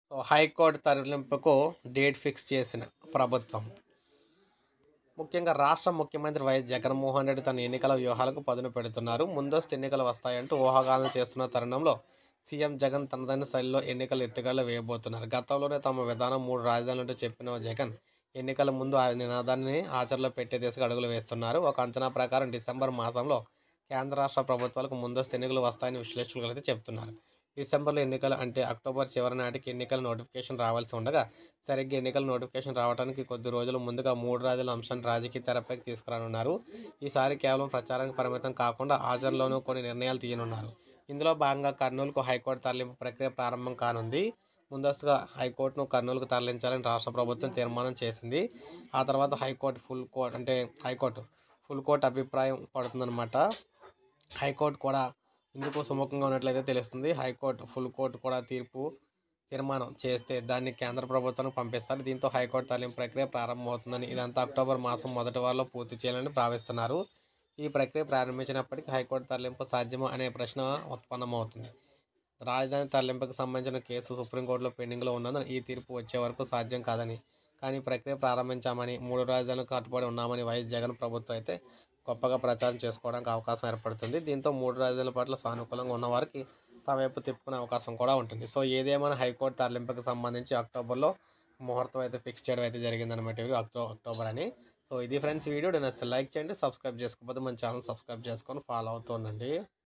so high court తరలింపుకు date fix చేసిన ప్రభుత్వం ముఖ్యంగా రాష్ట్ర ముఖ్యమంత్రి వైఎస్ జగన్మోహన్ రెడ్డి తన ఎన్నికల వ్యూహాలకు పదును పెడుతున్నారు ముందస్తు ఎన్నికలు వస్తాయంటూ ఊహాగానం చేస్తున్న తరుణంలో సీఎం జగన్ తనదైన శైలిలో ఎన్నికల ఎత్తుగడలు వేయబోతున్నారు గతంలోనే తమ విధానం మూడు రాజధానులంటూ చెప్పిన జగన్ ఎన్నికల ముందు ఆ నినాదాన్ని ఆచరణలో పెట్టే దిశగా అడుగులు వేస్తున్నారు ఒక అంచనా ప్రకారం డిసెంబర్ మాసంలో కేంద్ర రాష్ట్ర ప్రభుత్వాలకు ముందస్తు ఎన్నికలు వస్తాయని విశ్లేషకులు అయితే చెప్తున్నారు డిసెంబర్లో ఎన్నికలు అంటే అక్టోబర్ చివరి నాటికి ఎన్నికల నోటిఫికేషన్ రావాల్సి ఉండగా సరిగ్గా ఎన్నికల నోటిఫికేషన్ రావడానికి కొద్ది రోజుల ముందుగా మూడు రాజుల అంశాన్ని రాజకీయ తెరపైకి తీసుకురానున్నారు ఈసారి కేవలం ప్రచారానికి పరిమితం కాకుండా ఆచరణలోనూ కొన్ని నిర్ణయాలు తీయనున్నారు ఇందులో భాగంగా కర్నూలుకు హైకోర్టు తరలింపు ప్రక్రియ ప్రారంభం కానుంది ముందస్తుగా హైకోర్టును కర్నూలుకు తరలించాలని రాష్ట్ర ప్రభుత్వం తీర్మానం చేసింది ఆ తర్వాత హైకోర్టు ఫుల్ కోర్ట్ అంటే హైకోర్టు ఫుల్ కోర్టు అభిప్రాయం పడుతుందన్నమాట హైకోర్టు కూడా ఇందుకు సుముఖంగా ఉన్నట్లయితే తెలుస్తుంది హైకోర్టు ఫుల్ కోర్టు కూడా తీర్పు తీర్మానం చేస్తే దాన్ని కేంద్ర ప్రభుత్వానికి పంపిస్తారు దీంతో హైకోర్టు తరలింపు ప్రక్రియ ప్రారంభమవుతుందని ఇదంతా అక్టోబర్ మాసం మొదటి వారంలో పూర్తి చేయాలని భావిస్తున్నారు ఈ ప్రక్రియ ప్రారంభించినప్పటికీ హైకోర్టు తరలింపు సాధ్యమా అనే ప్రశ్న ఉత్పన్నమవుతుంది రాజధాని తరలింపుకు సంబంధించిన కేసు సుప్రీంకోర్టులో పెండింగ్లో ఉన్నందున ఈ తీర్పు వచ్చే వరకు సాధ్యం కాదని కానీ ప్రక్రియ ప్రారంభించామని మూడు రాజధానులకు కట్టుబడి ఉన్నామని వైఎస్ జగన్ ప్రభుత్వం అయితే గొప్పగా ప్రచారం చేసుకోవడానికి అవకాశం ఏర్పడుతుంది దీంతో మూడు రాజధానుల పట్ల సానుకూలంగా ఉన్న వారికి తమ వైపు తిప్పుకునే అవకాశం కూడా ఉంటుంది సో ఏదేమైనా హైకోర్టు తరలింపుకు సంబంధించి అక్టోబర్లో ముహూర్తం అయితే ఫిక్స్ చేయడం అయితే జరిగిందనమాట ఇవి అక్టో అక్టోబర్ అని సో ఇది ఫ్రెండ్స్ వీడియో నేను లైక్ చేయండి సబ్స్క్రైబ్ చేసుకోకపోతే మన ఛానల్ సబ్స్క్రైబ్ చేసుకొని ఫాలో అవుతూ ఉండండి